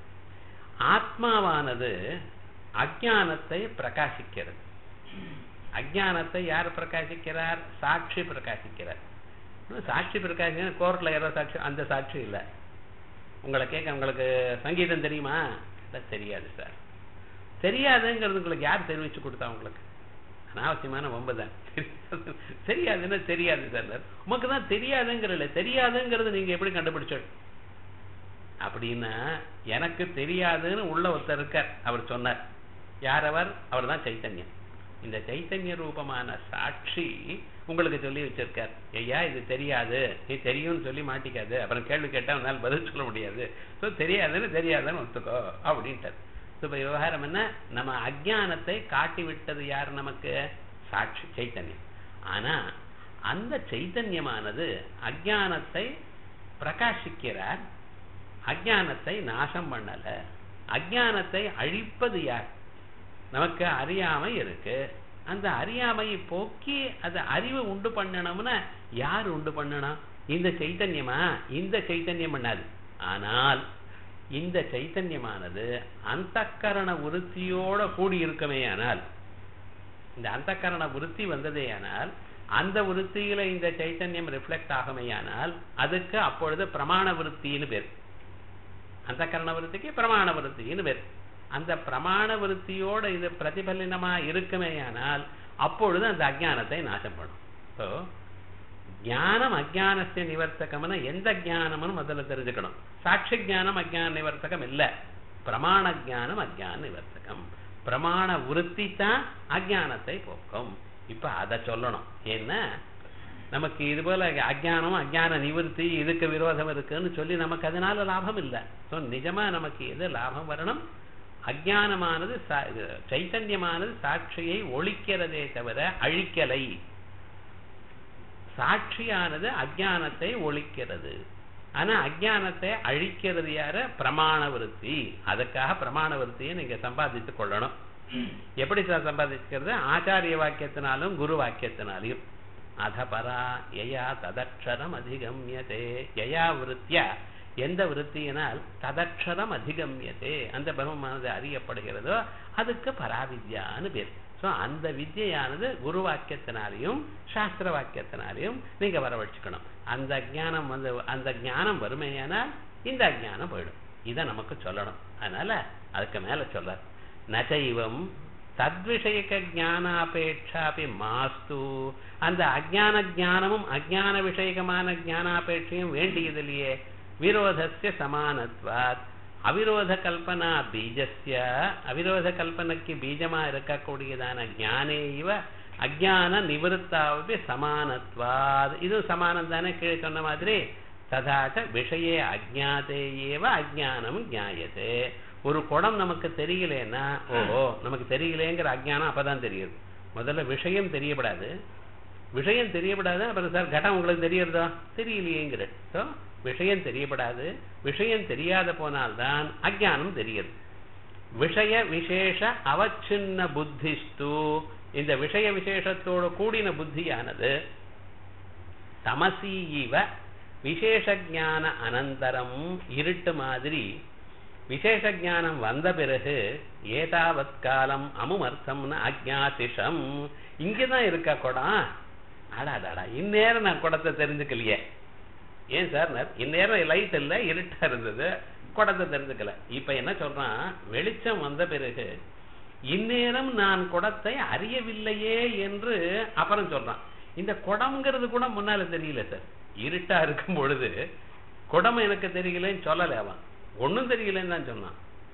ஆத்மாவானது அஜானத்தை பிரகாசிக்கிறது அஜானத்தை யார் பிரகாசிக்கிறார் சாட்சி பிரகாசிக்கிறார் சாட்சி பிரகாசி கோர்ட்ல ஏதோ சாட்சி அந்த சாட்சி இல்லை உங்களை கேட்க உங்களுக்கு சங்கீதம் தெரியுமா தெரியாது சார் தெரியாதுங்கிறது உங்களுக்கு யார் தெரிவிச்சு கொடுத்தா உங்களுக்கு அனாவசியமான வம்பு தான் தெரியாதுன்னா தெரியாது சார் உமக்கு தான் தெரியாதுங்கிறல தெரியாதுங்கிறது நீங்க எப்படி கண்டுபிடிச்சோம் அப்படின்னா எனக்கு தெரியாதுன்னு உள்ள ஒருத்தர் இருக்கார் அவர் சொன்னார் யார் அவர் அவர் தான் சைத்தன்யம் இந்த சைத்தன்ய ரூபமான சாட்சி உங்களுக்கு சொல்லி வச்சிருக்கார் ஐயா இது தெரியாது நீ தெரியும்னு சொல்லி மாட்டிக்காது அப்புறம் கேள்வி கேட்டா உன்னால் பதில் சொல்ல முடியாது ஸோ தெரியாதுன்னு தெரியாதுன்னு ஒத்துக்கோ அப்படின்ட்டார் இப்போ விவகாரம் என்ன நம்ம அஜானத்தை காட்டி விட்டது யார் நமக்கு சாட்சி சைத்தன்யம் ஆனா அந்த சைத்தன்யமானது அஜானத்தை பிரகாசிக்கிறார் அஜானத்தை நாசம் பண்ணல அஜானத்தை அழிப்பது யார் நமக்கு அறியாமை இருக்கு அந்த அறியாமையை போக்கி அந்த அறிவை உண்டு பண்ணணும்னா யார் உண்டு பண்ணணும் இந்த சைத்தன்யமா இந்த சைத்தன்யம் பண்ணாது ஆனால் இந்த சைத்தன்யமானது அந்த விருத்தியோட கூடி இருக்குமே ஆனால் இந்த அந்த விருத்தி வந்ததே ஆனால் அந்த விருத்தியில இந்த சைத்தன்யம் ரிஃப்ளெக்ட் ஆகுமையானால் அதுக்கு அப்பொழுது பிரமாண விருத்தின்னு பேர் அந்த கரண விருத்திக்கு பிரமாண விருத்தின்னு பேர் அந்த பிரமாண விருத்தியோட இது பிரதிபலினமா இருக்குமேயானால் அப்பொழுது அந்த அஜானத்தை நாசம் பண்ணும் ஸோ ஞானம் அஜானத்தை நிவர்த்தகம்னு எந்த ஞானம்னு முதல்ல தெரிஞ்சுக்கணும் சாட்சி ஜானம் அஜான நிவர்த்தகம் இல்ல பிரமாண ஜானம் அஜான நிவர்த்தகம் பிரமாண விருத்தி தான் அஜானத்தை போக்கும் இப்ப அதை சொல்லணும் ஏன்னா நமக்கு இது போல அஜானம் அஜான நிவர்த்தி இதுக்கு விரோதம் இருக்குன்னு சொல்லி நமக்கு அதனால லாபம் இல்லை ஸோ நிஜமா நமக்கு எது லாபம் வரணும் அஜானமானது சைத்தன்யமானது சாட்சியை ஒழிக்கிறதே தவிர அழிக்கலை சாட்சியானது அஜானத்தை ஒழிக்கிறது ஆனா அஜானத்தை அழிக்கிறது யார பிரமாண விருத்தி அதுக்காக பிரமாண விருத்தியை நீங்க சம்பாதித்துக் கொள்ளணும் எப்படி சார் சம்பாதிக்கிறது ஆச்சாரிய வாக்கியத்தினாலும் குரு வாக்கியத்தினாலையும் அதபரா யயா ததக்ஷரம் அதிகம்யதே யயா விருத்தியா எந்த விருத்தியினால் ததக்ஷரம் அதிகம்யதே அந்த பிரம்மமானது அறியப்படுகிறதோ அதுக்கு பராவித்யான்னு பேர் ஸோ அந்த வித்யானது குரு வாக்கியத்தினாலையும் சாஸ்திர வாக்கியத்தினாலையும் நீங்க வரவழைச்சுக்கணும் அந்த ஜானம் வந்து அந்த ஞானம் வறுமையானால் இந்த அஜானம் போயிடும் இதை நமக்கு சொல்லணும் அதனால அதுக்கு மேல சொல்ற நச்சைவம் தத்விஷயக்க ஜானாபேட்சாபி மாஸ்து அந்த அஜான ஜானமும் அஜான விஷயகமான ஜானாபேட்சையும் வேண்டியதில்லையே விரோதஸ்ய சமானத்வாத் அவிரோத கல்பனா பீஜஸ்ய அவிரோத கல்பனைக்கு பீஜமா இருக்கக்கூடியதான ஞானே இவ அஜான நிவர்த்தாவே சமானத்வாத் இது சமானம் தானே கீழே சொன்ன மாதிரி ததாச்ச விஷயே அஜாதே ஏவ அஜானம் ஞாயதே ஒரு குடம் நமக்கு தெரியலன்னா ஓஹோ நமக்கு தெரியலேங்கிற அஜ்ஞானம் அப்பதான் தெரியுது முதல்ல விஷயம் தெரியப்படாது விஷயம் தெரியப்படாது அப்புறம் சார் கடம் உங்களுக்கு தெரியறதா தெரியலையேங்கிற ஸோ விஷயம் தெரியப்படாது விஷயம் தெரியாத போனால்தான் அஜ்ஞானம் தெரியுது விஷய விசேஷ அவச்சின்ன புத்திஸ்து இந்த விஷய விசேஷத்தோடு கூடின புத்தியானது தமசி இவ விசேஷ ஞான அனந்தரம் இருட்டு மாதிரி விசேஷ ஞானம் வந்த பிறகு ஏதாவத் காலம் அமுமர்த்தம்னு அஜ்ஞாசிஷம் இங்கதான் இருக்கா குடம் அடாடாடா இந்நேரம் நான் குடத்தை தெரிஞ்சுக்கலையே ஏன் சார் நான் இந்நேரம் லைட் இல்லை இருட்டா இருந்தது குடத்தை தெரிஞ்சுக்கல இப்ப என்ன சொல்றான் வெளிச்சம் வந்த பிறகு இந்நேரம் நான் குடத்தை அறியவில்லையே என்று அப்புறம் சொல்றான் இந்த குடம்ங்கிறது கூட முன்னால தெரியல சார் இருட்டா இருக்கும் பொழுது குடம் எனக்கு தெரியலன்னு சொல்லல அவன் ஒண்ணும் தெரியலன்னு தான் சொன்னான்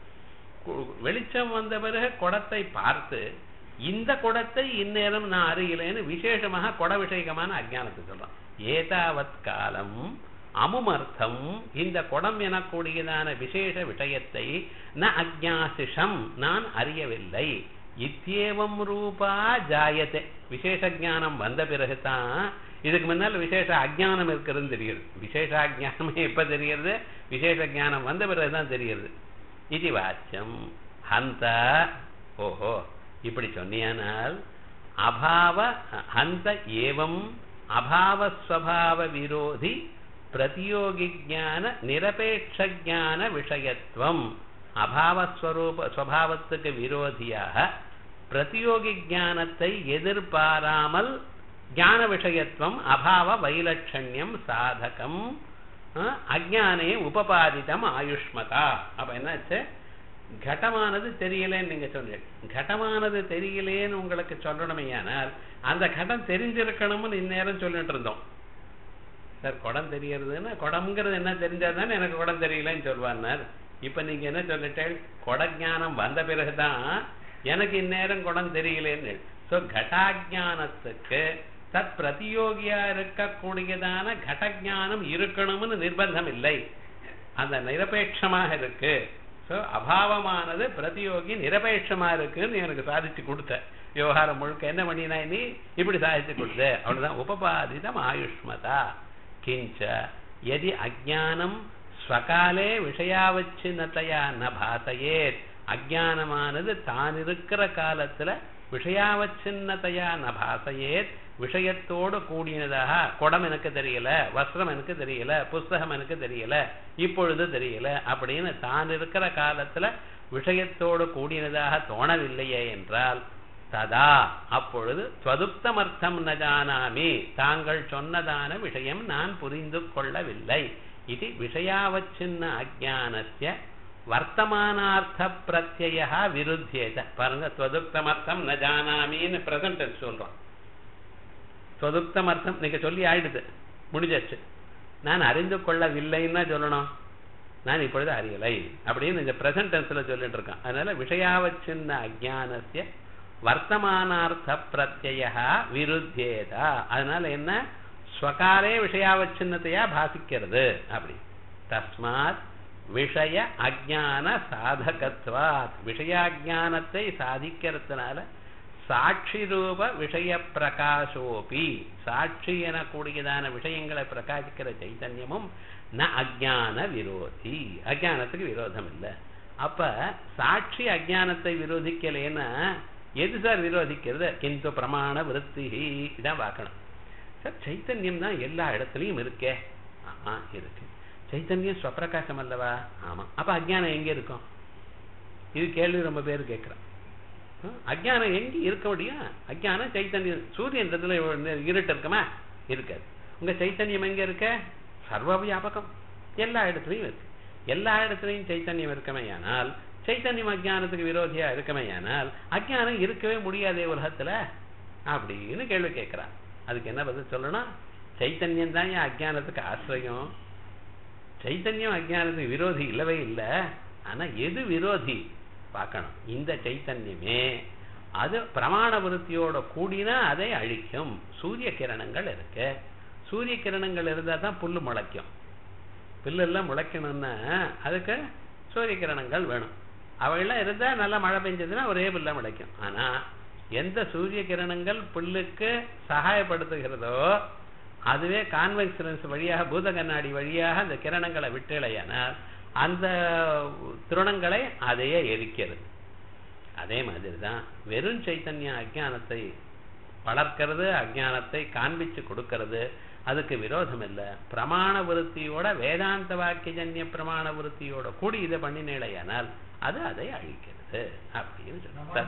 கு- வெளிச்சம் வந்த பிறகு குடத்தை பார்த்து இந்த குடத்தை இந்நேரம் நான் அறியலைன்னு விசேஷமாக குட விஷயகமான அஜ்ஞானத்தை சொல்றான் ஏதாவத் காலம் அமுமர்த்தம் இந்த குடம் எனக்கூடியதான விசேஷ விஷயத்தை ந அஜ்ஞாசிஷம் நான் அறியவில்லை இத்தியேவம் ரூபா ஜாயத்தை விசேஷ ஞானம் வந்த பிறகுதான் இதுக்கு முன்னால் விசேஷ அஜ்ஞானம் இருக்கிறதுன்னு தெரியுது விசேஷ அஜ்ஞானமே எப்ப தெரியுது விசேஷ ஞானம் வந்த பிறகுதான் தெரியுது இது வாச்சியம் ஹந்த ஓஹோ இப்படி சொன்னியானால் அபாவ ஹந்த ஏவம் அபாவஸ்வபாவ விரோதி பிரதியோகி ஞான நிரபேட்ச ஞான விஷயத்துவம் அபாவஸ்வரூப ஸ்வபாவத்துக்கு விரோதியாக பிரதியோகி ஞானத்தை எதிர்பாராமல் ஞான விஷயத்துவம் அபாவ வைலட்சண்யம் சாதகம் அஹ், அஜ்ஞானே உபபாதிதம் ஆயுஷ்மதா அப்ப என்னாச்சு கடமானது தெரியலேன்னு நீங்க சொன்னீங்க கடமானது தெரியலேன்னு உங்களுக்கு சொல்லணுமையானால் அந்த கடம் தெரிஞ்சிருக்கணும்னு இந்நேரம் சொல்லிட்டு இருந்தோம் சார் குடம் தெரியறதுன்னா குடம்ங்கிறது என்ன தெரிஞ்சாதானே எனக்கு குடம் தெரியலன்னு சொல்வார் இப்ப நீங்க என்ன சொல்லிட்டேன் குடஞானம் வந்த பிறகுதான் எனக்கு இந்நேரம் குடம் தெரியலேன்னு சோ கட்டாஜானத்துக்கு தத் பிரதியோகியா இருக்கக்கூடியதான கடஞானம் இருக்கணும்னு நிர்பந்தம் இல்லை அந்த நிரபேட்சமாக இருக்கு சோ அபாவமானது பிரதியோகி நிரபேட்சமா இருக்குன்னு எனக்கு சாதிச்சு கொடுத்த விவகாரம் முழுக்க என்ன பண்ணினா நீ இப்படி சாதிச்சு கொடுத்த அவ்வளவுதான் உபபாதிதம் ஆயுஷ்மதா கிஞ்ச எதி அஜானம் ஸ்வகாலே விஷயாவச்சின்னத்தையா ந பாசையேத் அஜானமானது தான் இருக்கிற காலத்துல விஷயாவச்சின்னத்தையா ந பாசையேத் விஷயத்தோடு கூடினதாக குடம் எனக்கு தெரியல வஸ்திரம் எனக்கு தெரியல புஸ்தகம் எனக்கு தெரியல இப்பொழுது தெரியல அப்படின்னு தான் இருக்கிற காலத்துல விஷயத்தோடு கூடினதாக தோணவில்லையே என்றால் ததா அப்பொழுது ஸ்வதுப்தமர்த்தம் ந ஜானாமி தாங்கள் சொன்னதான விஷயம் நான் புரிந்து கொள்ளவில்லை இது விஷயாவச்சின்ன அஜானஸ்ய வர்த்தமானார்த்த பிரத்யய விருத்தியேத பாருங்க ஸ்வதுப்தமர்த்தம் ந ஜானாமின்னு பிரசன்ட் சொல்றோம் சொதுப்தம் அர்த்தம் நீங்க சொல்லி ஆயிடுது முடிஞ்சாச்சு நான் அறிந்து கொள்ளவில்லைன்னா சொல்லணும் நான் இப்பொழுது அறியலை அப்படின்னு இந்த பிரசன்ட் டென்ஸ்ல சொல்லிட்டு இருக்கான் அதனால விஷயாவச்சின்ன அஜானசிய வர்த்தமானார்த்த பிரத்ய விருத்தியேதா அதனால என்ன ஸ்வகாலே விஷயாவச்சின்னத்தையா பாசிக்கிறது அப்படி தஸ்மாத் விஷய அஜான சாதகத்வாத் விஷயாஜானத்தை சாதிக்கிறதுனால சாட்சி ரூப விஷய பிரகாசோபி சாட்சி எனக்கூடியதான விஷயங்களை பிரகாசிக்கிற சைத்தன்யமும் ந அஜான விரோதி அஜானத்துக்கு விரோதம் இல்லை அப்ப சாட்சி அஜானத்தை விரோதிக்கலைன்னா எது சார் விரோதிக்கிறது கிந்து பிரமாண விருத்தி இதான் பார்க்கணும் சார் சைத்தன்யம் தான் எல்லா இடத்துலயும் இருக்கே ஆமா இருக்கு சைத்தன்யம் ஸ்வப்பிரகாசம் அல்லவா ஆமா அப்ப அஜானம் எங்க இருக்கும் இது கேள்வி ரொம்ப பேர் கேட்கிறோம் அஜானம் எங்க இருக்க முடியும் அஜானம் சைத்தன்யம் சூரியன்றதுல இருட்டு இருக்குமா இருக்காது உங்க சைத்தன்யம் எங்க இருக்க சர்வ வியாபகம் எல்லா இடத்துலயும் இருக்கு எல்லா இடத்துலயும் சைத்தன்யம் இருக்கமையானால் சைத்தன்யம் அஜானத்துக்கு விரோதியா இருக்கமையானால் அஜானம் இருக்கவே முடியாதே உலகத்துல அப்படின்னு கேள்வி கேட்கிறான் அதுக்கு என்ன பதில் சொல்லணும் சைத்தன்யம் தான் என் அஜானத்துக்கு ஆசிரியம் சைத்தன்யம் அஜானத்துக்கு விரோதி இல்லவே இல்லை ஆனா எது விரோதி பார்க்கணும் இந்த சைத்தன்யமே அது பிரமாண விருத்தியோட கூடினா அதை அழிக்கும் சூரிய கிரணங்கள் இருக்கு சூரிய கிரணங்கள் இருந்தா தான் புல்லு முளைக்கும் புல்லெல்லாம் முளைக்கணும்னா அதுக்கு சூரிய கிரணங்கள் வேணும் அவையெல்லாம் இருந்தா நல்லா மழை பெஞ்சதுன்னா ஒரே புல்ல முளைக்கும் ஆனா எந்த சூரிய கிரணங்கள் புல்லுக்கு சகாயப்படுத்துகிறதோ அதுவே கான்வெக்ஸ் லென்ஸ் வழியாக பூத கண்ணாடி வழியாக அந்த கிரணங்களை விட்டலையானால் அந்த திருணங்களை அதையே எரிக்கிறது அதே மாதிரி தான் வெறும் சைத்தன்ய அஜானத்தை வளர்க்கிறது அஜானத்தை காண்பிச்சு கொடுக்கிறது அதுக்கு விரோதம் இல்லை பிரமாண விருத்தியோட வேதாந்த வாக்கியஜன்ய பிரமாண விருத்தியோட கூடி இதை பண்ணினேலையானால் அது அதை அழிக்கிறது அப்படின்னு சொல்லுங்க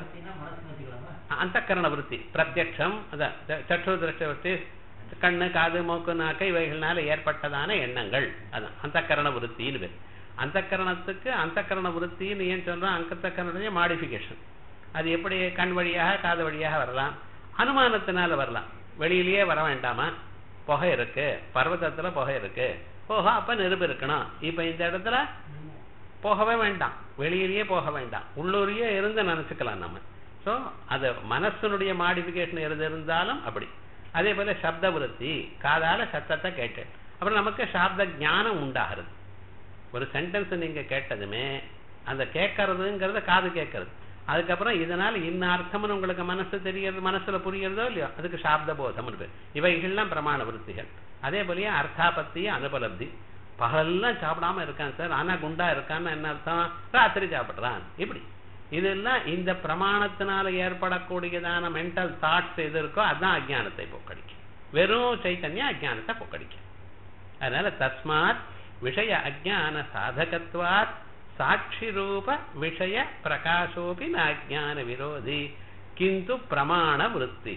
அந்த கரண விருத்தி பிரத்யக்ஷம் அதான் சற்று திருஷ்டி கண்ணு காது மூக்கு நாக்கு இவைகள்னால ஏற்பட்டதான எண்ணங்கள் அதான் அந்த கரண விருத்தின்னு பேர் அந்த கரணத்துக்கு அந்த கரண விருத்தின்னு ஏன் சொல்றோம் அந்த கரணடைய மாடிஃபிகேஷன் அது எப்படி கண் வழியாக காது வழியாக வரலாம் அனுமானத்தினால வரலாம் வெளியிலேயே வர வேண்டாமா புகை இருக்கு பர்வதத்துல புகை இருக்கு ஓஹோ அப்ப நெருப்பு இருக்கணும் இப்ப இந்த இடத்துல போகவே வேண்டாம் வெளியிலேயே போக வேண்டாம் உள்ளூரையே இருந்து நினைச்சுக்கலாம் நம்ம சோ அது மனசனுடைய மாடிஃபிகேஷன் எது இருந்தாலும் அப்படி அதே போல சப்த விருத்தி காதால சத்தத்தை கேட்டேன் அப்புறம் நமக்கு சாப்த ஞானம் உண்டாகிறது ஒரு சென்டென்ஸ் நீங்க கேட்டதுமே அந்த கேட்கறதுங்கிறத காது கேட்கறது அதுக்கப்புறம் இதனால இன்ன அர்த்தம்னு உங்களுக்கு மனசு தெரியறது மனசுல புரியறதோ இல்லையோ அதுக்கு சாப்த போதம்னு பேர் இவைகள்லாம் பிரமாண விருத்திகள் அதே போலயே அர்த்தாபத்தி அனுபலப்தி பகலெல்லாம் சாப்பிடாம இருக்கான் சார் ஆனா குண்டா இருக்கான்னு என்ன அர்த்தம் ராத்திரி சாப்பிடுறான் இப்படி இதெல்லாம் இந்த பிரமாணத்தினால ஏற்படக்கூடியதான மென்டல் தாட்ஸ் எது இருக்கோ அதுதான் அஜானத்தை போக்கடிக்கும் வெறும் சைத்தன்யம் அஜானத்தை போக்கடிக்கும் அதனால தஸ்மாத் விஷய அஜான சாதகத்வாத் சாட்சி ரூப விஷய பிரகாசோபி நாஜான விரோதி கிந்து பிரமாண விருத்தி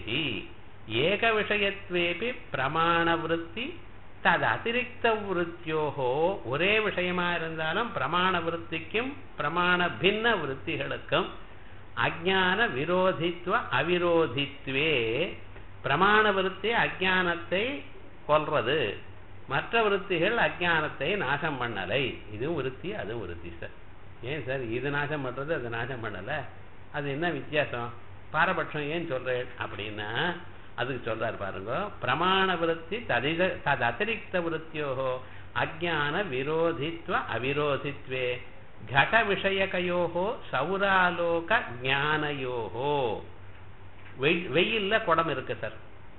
ஏக விஷயத்வேபி பிரமாண விருத்தி தது அதிரிக்த விருத்தியோகோ ஒரே விஷயமா இருந்தாலும் பிரமாண விருத்திக்கும் பிரமாண பின்ன விருத்திகளுக்கும் அஜான விரோதித்வ அவிரோதித்வே பிரமாண விருத்தி அஜானத்தை கொல்றது மற்ற விருத்திகள் அஜானத்தை நாசம் பண்ணலை இதுவும் விருத்தி அதுவும் விருத்தி சார் ஏன் சார் இது நாசம் பண்றது அது நாசம் பண்ணல அது என்ன வித்தியாசம் பாரபட்சம் ஏன் சொல்றேன் அப்படின்னா அதுக்கு சொல்றாரு பாருங்க பிரமாண விருத்தி ததித தது அதிரிக்த விருத்தியோகோ அஜான விரோதித்வ அவிரோதித்வே கட விஷயகையோகோ சௌராலோக ஞானயோகோ வெயில்ல குடம் இருக்கு சார்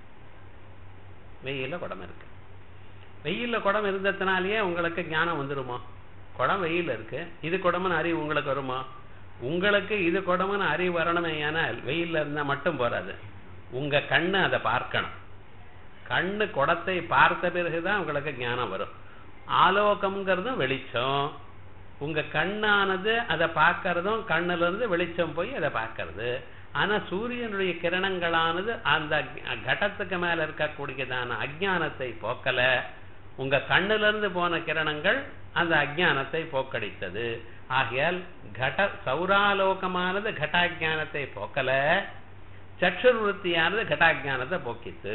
வெயில்ல குடம் இருக்கு வெயில்ல குடம் இருந்ததுனாலயே உங்களுக்கு ஞானம் வந்துருமா குடம் வெயில் இருக்கு இது குடம்னு அறிவு உங்களுக்கு வருமா உங்களுக்கு இது குடம்னு அறிவு வரணுமே ஏனால் வெயில்ல இருந்தா மட்டும் போறாது உங்க கண்ணு அதை பார்க்கணும் கண்ணு குடத்தை பார்த்த பிறகுதான் உங்களுக்கு ஞானம் வரும் ஆலோகம்ங்கிறதும் வெளிச்சம் உங்க கண்ணானது அதை பார்க்கறதும் கண்ணுல இருந்து வெளிச்சம் போய் அதை பார்க்கறது ஆனா சூரியனுடைய கிரணங்களானது அந்த கடத்துக்கு மேல இருக்கக்கூடியதான அஜானத்தை போக்கல உங்க கண்ணுல இருந்து போன கிரணங்கள் அந்த அஜானத்தை போக்கடித்தது ஆகையால் கட சௌராலோகமானது கட்டாஜானத்தை போக்கல சற்றுவருத்தியானது கட்டாஜானத்தை போக்கித்து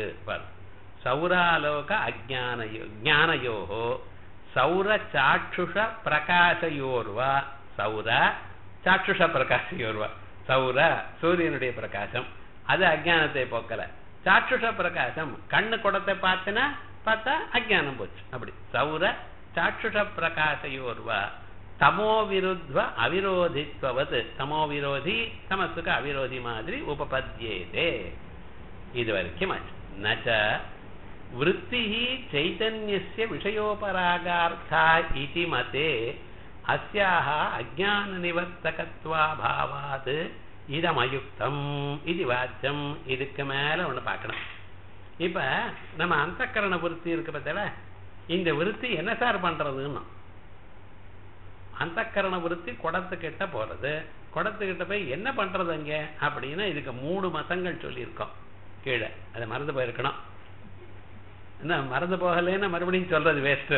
சௌராலோக அஜானயோ ஜானயோகோ சௌர சாட்சுஷ பிரகாசயோர்வா சௌர சாட்சுஷ பிரகாசயோர்வா சௌர சூரியனுடைய பிரகாசம் அது அஜானத்தை போக்கல சாட்சுஷ பிரகாசம் கண்ணு குடத்தை பார்த்தினா பார்த்தா அஜானம் போச்சு அப்படி சௌர சாட்சுஷ பிரகாசயோர்வா தமோ விருத்வ அவிரோதித்வது தமோ விரோதி தமசுக்கு அவிரோதி மாதிரி உபபத்தியேதே இது வரைக்கும் நச்ச விற்பி சைதன்யஸ்ய விஷயோபராகார்த்தா இதி மதே அஸ்யாக அஜான நிவர்த்தகத்வாபாவாத் இதமயுக்தம் இது வாச்சம் இதுக்கு மேல ஒண்ணு பார்க்கணும் இப்ப நம்ம அந்தக்கரண விருத்தி இருக்கு பார்த்தல இந்த விருத்தி என்ன சார் பண்றதுன்னு அந்தக்கரண விருத்தி குடத்துக்கிட்ட போறது குடத்துக்கிட்ட போய் என்ன பண்றது அங்க அப்படின்னா இதுக்கு மூணு மதங்கள் சொல்லியிருக்கோம் கீழே அதை மறந்து போயிருக்கணும் என்ன மறந்து போகலன்னா மறுபடியும் சொல்றது வேஸ்ட்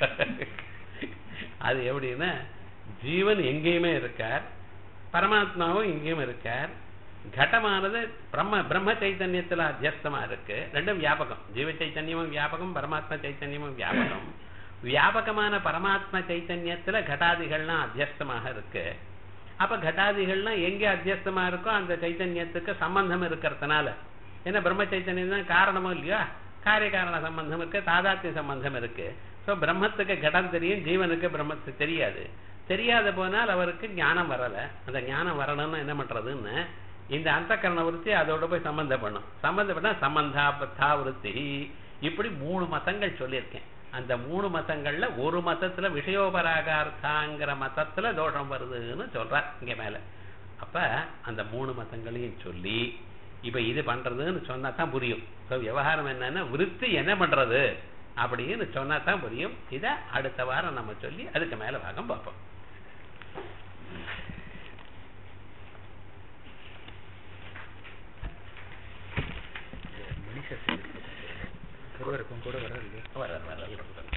அது எப்படின்னா ஜீவன் எங்கேயுமே இருக்கார் பரமாத்மாவும் எங்கேயும் இருக்கார் கடமானது பிரம்ம பிரம்ம சைத்தன்யத்துல அத்தியஸ்தமா இருக்கு ரெண்டும் வியாபகம் ஜீவ சைத்தன்யமும் வியாபகம் பரமாத்மா சைத்தன்யமும் வியாபகம் வியாபகமான பரமாத்ம சைத்தன்யத்துல கடாதிகள்லாம் அத்தியஸ்தமாக இருக்கு அப்ப கட்டாதிகள்லாம் எங்க அத்தியஸ்தமா இருக்கோ அந்த சைத்தன்யத்துக்கு சம்பந்தம் இருக்கிறதுனால ஏன்னா பிரம்ம சைத்தன்யம் தான் காரணமும் இல்லையா காரிய காரண சம்பந்தம் இருக்கு தாதாத்திய சம்பந்தம் இருக்கு சோ பிரம்மத்துக்கு கடம் தெரியும் ஜீவனுக்கு பிரம்மத்துக்கு தெரியாது தெரியாத போனால் அவருக்கு ஞானம் வரல அந்த ஞானம் வரணும்னு என்ன பண்றதுன்னு இந்த அந்தக்கரண விருத்தி அதோட போய் சம்பந்தம் பண்ணும் சம்பந்தப்பட்டா சம்பந்தா பத்தா விருத்தி இப்படி மூணு மதங்கள் சொல்லியிருக்கேன் அந்த மூணு மதங்கள்ல ஒரு மதத்துல விஷயோபராகார்த்தாங்கிற மதத்துல தோஷம் வருதுன்னு சொல்றார் இங்க மேல அப்ப அந்த மூணு மதங்களையும் சொல்லி இப்ப இது பண்றதுன்னு சொன்னா தான் புரியும் ஸோ விவகாரம் என்னன்னா விருத்தி என்ன பண்றது அப்படின்னு சொன்னா தான் புரியும் இத அடுத்த வாரம் நம்ம சொல்லி அதுக்கு மேல பாகம் பார்ப்போம் மனுஷ பூர்வருக்கும் கூட வராது வர வர